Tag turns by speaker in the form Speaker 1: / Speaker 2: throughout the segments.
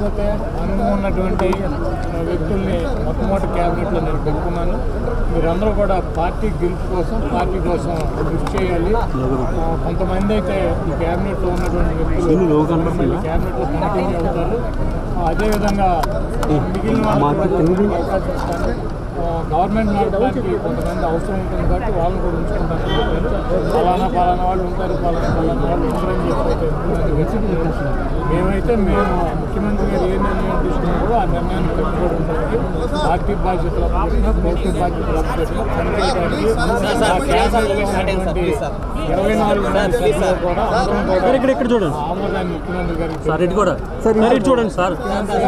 Speaker 1: లేకపోతే అనుభవం ఉన్నటువంటి వ్యక్తుల్ని మొట్టమొదటి క్యాబినెట్లో నేను పెట్టుకున్నాను మీరందరూ కూడా పార్టీ గెలుపు కోసం పార్టీ కోసం కృషి చేయాలి ఆ, కొంతమంది అయితే ఈ క్యాబినెట్లో ఉన్నటువంటి వ్యక్తులు మళ్ళీ క్యాబినెట్లో కంటిన్యూ అవుతారు ఆ, అదేవిధంగా మిగిలిన వాళ్ళకి కూడా అవకాశం ఇస్తాను ఆ, గవర్నమెంట్ నడపడానికి కొంతమంది అవసరం ఉంటుంది కాబట్టి వాళ్ళని కూడా ఉంచుకుంటాను ఫలానా ఫలానా వాళ్ళు ఉంటారు ఫలానా ఫలానా వాళ్ళు ఉంటారని చెప్పి కొంతమంది వ్యక్తులు మేమైతే మేము ముఖ్యమంత్రి గారు ఏ నిర్ణయం తీసుకున్నా కూడా ఆ నిర్ణయాన్ని కట్టుబడి ఉండడానికి పార్టీ బాధ్యతలు అప్పచెప్పినా ప్రభుత్వ బాధ్యతలు అప్పచెప్పినా పనిచేయడానికి ఆ క్యాబినెట్లో ఉన్నటువంటి ఇరవై నాలుగు మంది సభ్యులు కూడా అందరం కూడా
Speaker 2: ఇక్కడ ఇక్కడ చూడండి
Speaker 1: ఆమోదాన్ని ముఖ్యమంత్రి గారికి
Speaker 2: సార్ ఇటు కూడా సార్ ఇటు చూడండి సార్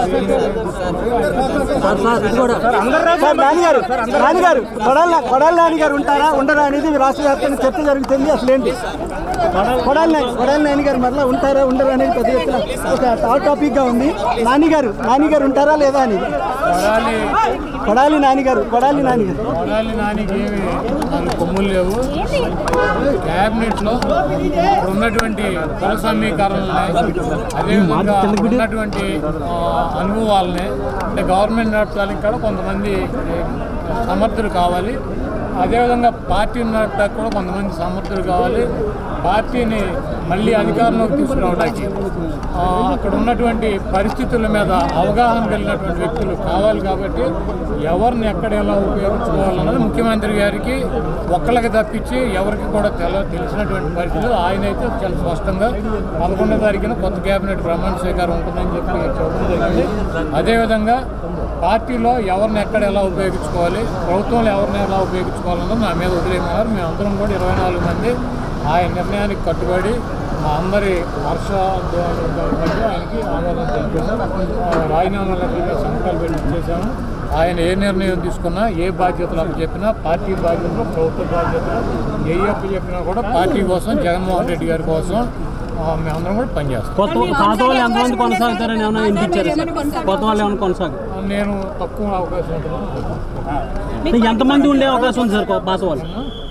Speaker 2: సార్ సార్ ఇటు కూడా
Speaker 3: సార్ నాన్నగారు నాన్నగారు కొడాలి కొడాలి నాన్నగారు ఉంటారా ఉండరా అనేది రాష్ట్ర వ్యాప్తంగా చర్చ జరుగుతుంది అసలు ఏంటి కొడాలి నాని కొడాలి నాన్నగారు మరలా ఉంటారా ఉండరా అనేది పెద్ద ఎత్తున ఒక హాట్ టాపిక్ గా ఉంది నాన్నగారు నాన్నగారు ఉంటారా లేదా అనేది
Speaker 1: కొడాలి
Speaker 3: కొడాలి నాన్నగారు కొడాలి నాన్నగారు
Speaker 1: కొడాలి నానికి ఏమి నాలుగు కొమ్ములు లేవు క్యాబినెట్లో ఇప్పుడు ఉన్నటువంటి కుల సమీకరణలని అదేవిధంగా ఉన్నటువంటి ఆ, అనుభవాలని అంటే గవర్నమెంట్ నడపడానికి కూడా కొంతమంది ఆ, సమర్థులు కావాలి అదేవిధంగా పార్టీ నడపడానికి కూడా కొంతమంది సమర్థులు కావాలి పార్టీని మళ్ళీ అధికారంలోకి తీసుకురావడానికి ఆ, అక్కడ ఉన్నటువంటి పరిస్థితుల మీద అవగాహన కలిగినటువంటి వ్యక్తులు కావాలి కాబట్టి ఎవరిని ఎక్కడ ఎలా ఉపయోగించుకోవాలన్నది ముఖ్యమంత్రి గారికి ఒక్కళ్ళకి తప్పించి ఎవరికి కూడా తెల తెలిసినటువంటి పరిస్థితులు ఆయన అయితే చాలా స్పష్టంగా పదకొండో తారీఖున కొత్త కేబినెట్ ప్రమాణ స్వీకారం ఉంటుందని చెప్పి చెప్పడం జరిగింది అదేవిధంగా పార్టీలో ఎవరిని ఎక్కడ ఎలా ఉపయోగించుకోవాలి ప్రభుత్వంలో ఎవరిని ఎలా ఉపయోగించుకోవాలన్నది నా మీద వదిలేమన్నారు మేమందరం కూడా ఇరవై నాలుగు మంది ఆయన నిర్ణయానికి కట్టుబడి మా అందరి హర్ష మధ్య ఆయనకి ఆమోదం తెలిపాము ఆ, రాజీనామా లెక్కలుగా సంతకాలు పెట్టి చేశాము ఆయన ఏ నిర్ణయం తీసుకున్నా ఏ బాధ్యతలు అప్పచెప్పినా పార్టీ బాధ్యతలు ప్రభుత్వ బాధ్యతలు ఏ అప్పచెప్పినా కూడా పార్టీ కోసం జగన్మోహన్ రెడ్డి గారి కోసం ఆ, మేమందరం కూడా పనిచేస్తాం
Speaker 2: కొత్త పాత వాళ్ళు ఎంతమంది కొనసాగుతారని ఏమైనా వినిపించారు సార్ కొత్త వాళ్ళు ఏమైనా కొనసాగు
Speaker 1: నేను తక్కువ అవకాశం ఉంటుంది
Speaker 2: ఎంతమంది ఉండే అవకాశం ఉంది సార్ కొ- పాత వాళ్ళు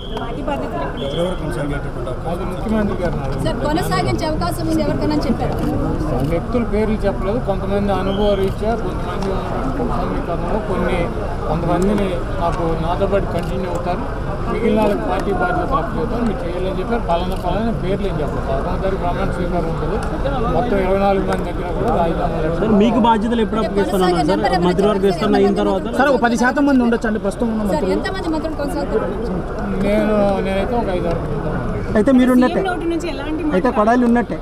Speaker 1: అది ముఖ్యమంత్రి గారు అన్నారు.
Speaker 4: సార్ కొనసాగించే అవకాశం ఉంది ఎవరికైనా చెప్పారు
Speaker 1: వ్యక్తుల పేర్లు చెప్పలేదు కొంతమంది అనుభవ రీత్యా కొంతమంది ఉన్నటువంటి సమీకరణలో కొన్ని కొంతమందిని నాకు నాతో పాటు కంటిన్యూ అవుతారు మిగిలిన వాళ్ళకి పార్టీ బాధ్యత అప్పచెప్తారు మీరు చేయాలని చెప్పారు పలానా పలానా పేర్లు ఏం చెప్పలేదు పదకొండు తారీఖు ప్రమాణ స్వీకారం ఉంటుంది మొత్తం ఇరవై నాలుగు మంది దగ్గర కూడా రాజీనామా లెటర్
Speaker 2: సార్ మీకు బాధ్యతలు ఎప్పుడు అప్పగిస్తున్నారు సార్ మంత్రివర్గ విస్తరణ అయిన తర్వాత
Speaker 3: సార్ ఒక పది శాతం మంది ఉండొచ్చు అండి ప్రస్తుతం ఉన్న
Speaker 4: సార్ ఎంతమంది మంత్రులు కొనసాగుతారు
Speaker 1: నేను నేనైతే ఒక ఐదు ఆరు మంది ఉంటాను.
Speaker 3: అయితే మీరు ఉన్నట్టే అయితే కొడాలి ఉన్నట్టే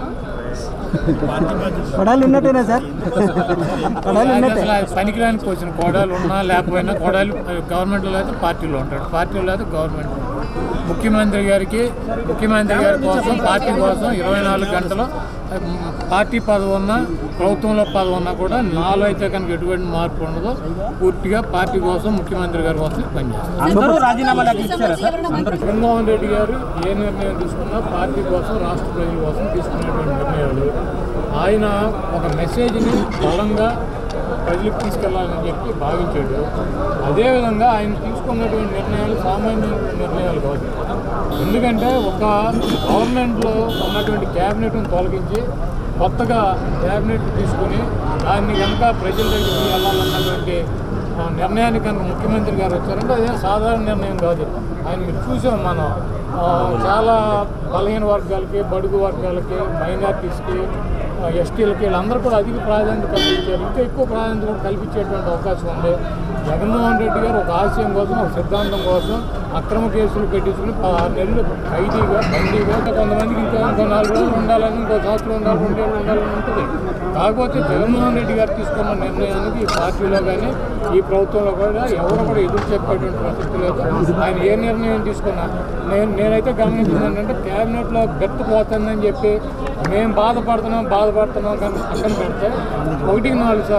Speaker 3: కొడాలి ఉన్నట్టేనా సార్ కొడాలి ఉన్నట్టే
Speaker 1: అసలు అది పనికిరానికి వచ్చిన కోడాలు ఉన్నా లేకపోయినా కోడాలు గవర్నమెంట్లో అయితే పార్టీలో ఉంటాడు పార్టీలో అయితే గవర్నమెంట్ ముఖ్యమంత్రి గారికి ముఖ్యమంత్రి గారి కోసం పార్టీ కోసం ఇరవై నాలుగు గంటలు ఉమ్, పార్టీ పదవి ఉన్నా ప్రభుత్వంలో పదవి ఉన్నా కూడా నాలో అయితే కనుక ఎటువంటి మార్పు ఉండదు పూర్తిగా పార్టీ కోసం ముఖ్యమంత్రి గారి కోసం పనిచేస్తాను
Speaker 3: అందరూ రాజీనామాలు ఇచ్చారా సార్
Speaker 1: జగన్మోహన్ రెడ్డి గారు ఏ నిర్ణయం తీసుకున్నా పార్టీ కోసం రాష్ట్ర ప్రజల కోసం తీసుకునేటువంటి నిర్ణయాలు ఆయన ఒక మెసేజ్ని బలంగా ప్రజలకు తీసుకెళ్లాలని చెప్పి భావించాడు అదేవిధంగా ఆయన తీసుకున్నటువంటి నిర్ణయాలు సామాన్య నిర్ణయాలు కాదు ఎందుకంటే ఒక గవర్నమెంట్లో ఉన్నటువంటి క్యాబినెట్ను తొలగించి కొత్తగా క్యాబినెట్ తీసుకుని దాన్ని కనుక ప్రజల దగ్గరికి వెళ్ళాలన్నటువంటి ఆ నిర్ణయానికి కనుక ముఖ్యమంత్రి గారు వచ్చారంటే అదే సాధారణ నిర్ణయం కాదు ఆయన మీరు చూసాం మనం ఆ, చాలా బలహీన వర్గాలకి బడుగు వర్గాలకి మైనార్టీస్కి ఎస్టీలకి వీళ్ళందరూ కూడా అధిక ప్రాధాన్యత కల్పించారు ఇంకా ఎక్కువ ప్రాధాన్యత కూడా కల్పించేటువంటి అవకాశం ఉంది జగన్మోహన్ రెడ్డి గారు ఒక ఆశయం కోసం ఒక సిద్ధాంతం కోసం అక్రమ కేసులు పెట్టించుకుని పదహారు నెలలు ఖైదీగా బందీగా ఇంకా కొంతమందికి ఇంకా ఇంకో నాలుగు రోజులు ఉండాలని ఇంకో సంవత్సరం ఉండాలి రెండేళ్ళు ఉండాలని ఉంటుంది కాకపోతే జగన్మోహన్ రెడ్డి గారు తీసుకున్న నిర్ణయానికి ఈ పార్టీలో కానీ ఈ ప్రభుత్వంలో కూడా ఎవరు కూడా ఎదురు చెప్పేటువంటి ప్రసక్తి లేదు ఆయన ఏ నిర్ణయం తీసుకున్నా నేను నేనైతే గమనించింది ఏంటంటే క్యాబినెట్లో బెర్త్ పోతుందని చెప్పి మేము బాధపడుతున్నాం బాధపడుతున్నాం కానీ పక్కన పెడితే ఒకటికి నాలుగు సార్లు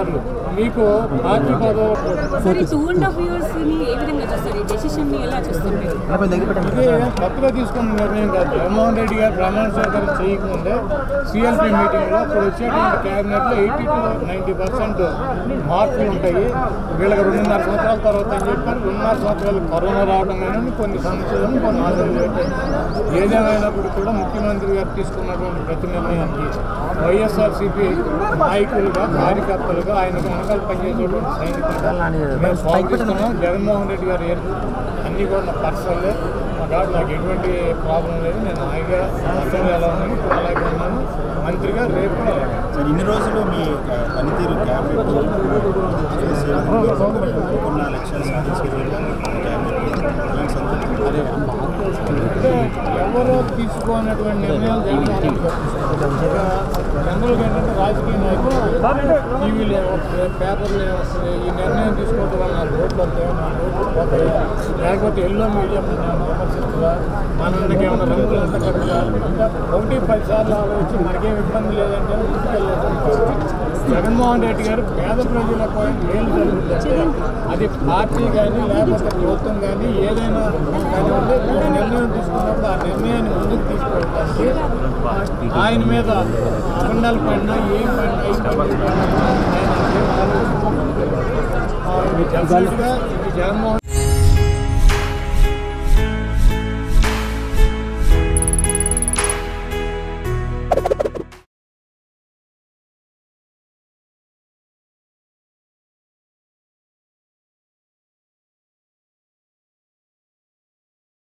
Speaker 1: మీకు పార్టీ పదవి
Speaker 5: సార్ ఈ టూ అండ్ హాఫ్ ఇయర్స్ ని ఏ విధంగా చూస్తారు ఈ డెసిషన్ ని ఎలా చూస్తారు మీరు
Speaker 1: ఇది కొత్తగా తీసుకున్న నిర్ణయం కాదు జగన్మోహన్ రెడ్డి గారు ప్రమాణ స్వీకారం చేయకముందే సిఎల్పి మీటింగ్లో ఇప్పుడు వచ్చేటువంటి క్యాబినెట్లో ఎయిటీ టు నైంటీ పర్సెంట్ మార్పులు ఉంటాయి వీళ్ళకి రెండున్నర సంవత్సరాల తర్వాత అని చెప్పారు రెండున్నర సంవత్సరాలు కరోనా రావడం కానీ కొన్ని సమస్యలను కొన్ని ఆందోళన పెట్టాయి ఏదేమైనప్పుడు కూడా ముఖ్యమంత్రి గారు తీసుకున్నటువంటి ప్రతి నిర్ణయానికి వైఎస్ఆర్సీపీ నాయకులుగా కార్యకర్తలుగా ఆయనకు వెనకాల పనిచేసేటువంటి సైనికులుగా మేము స్వాగతిస్తున్నాం జగన్మోహన్ రెడ్డి గారు ఏర్పు అన్నీ కూడా నా పర్సనల్ మా కాబట్టి నాకు ఎటువంటి ప్రాబ్లం లేదు నేను హాయిగా పర్సనల్ ఎలా ఉన్నాను ఇప్పుడు అలాగే ఉన్నాను మంత్రిగా రేపు కూడా అలాగే
Speaker 6: సార్ ఇన్ని రోజులు మీ ఆ, పనితీరు క్యాబినెట్ చేసే విధంగా అనుకున్న లక్ష్యాలు సాధించే విధంగా క్యాబినెట్ ఎలాంటి సంతృప్తి అదే
Speaker 1: అంటే ఎవరో తీసుకోనటువంటి నిర్ణయాలు జగన్మోహన్ రెడ్డి గారు తీసుకున్నారు. జనరల్గా ఏంటంటే రాజకీయ నాయకులు టీవీలు ఏమొస్తుంది పేపర్లు ఏమొస్తుంది ఈ నిర్ణయం తీసుకోవడం వల్ల నా రోడ్లు వస్తాయి నా రోడ్లు పోతాయి లేకపోతే ఎల్లో మీడియా విమర్శిస్తుందా మనకి ఏమైనా రంగులు అంతా కట్టుగా ఒకటి పది సార్లు ఆలోచించి మనకేం ఇబ్బంది లేదంటే ముందుకెళ్ళేది జగన్మోహన్ రెడ్డి గారు పేద ప్రజలకు మేలు జరుగుతుందంటే అది పార్టీ కానీ లేకపోతే ప్రభుత్వం కానీ ఏదైనా కానివ్వండి ఒక నిర్ణయం తీసుకున్నప్పుడు ఆ నిర్ణయాన్ని ముందుకు తీసుకెళ్ళడానికి ఆయన మీద అఖండాలు పడినా ఏం పడినా ఏం పడినా ఆయన ఏం ఆలోచించకుండా, ఆ, ఇది డెఫినెట్గా ఇది జగన్మోహన్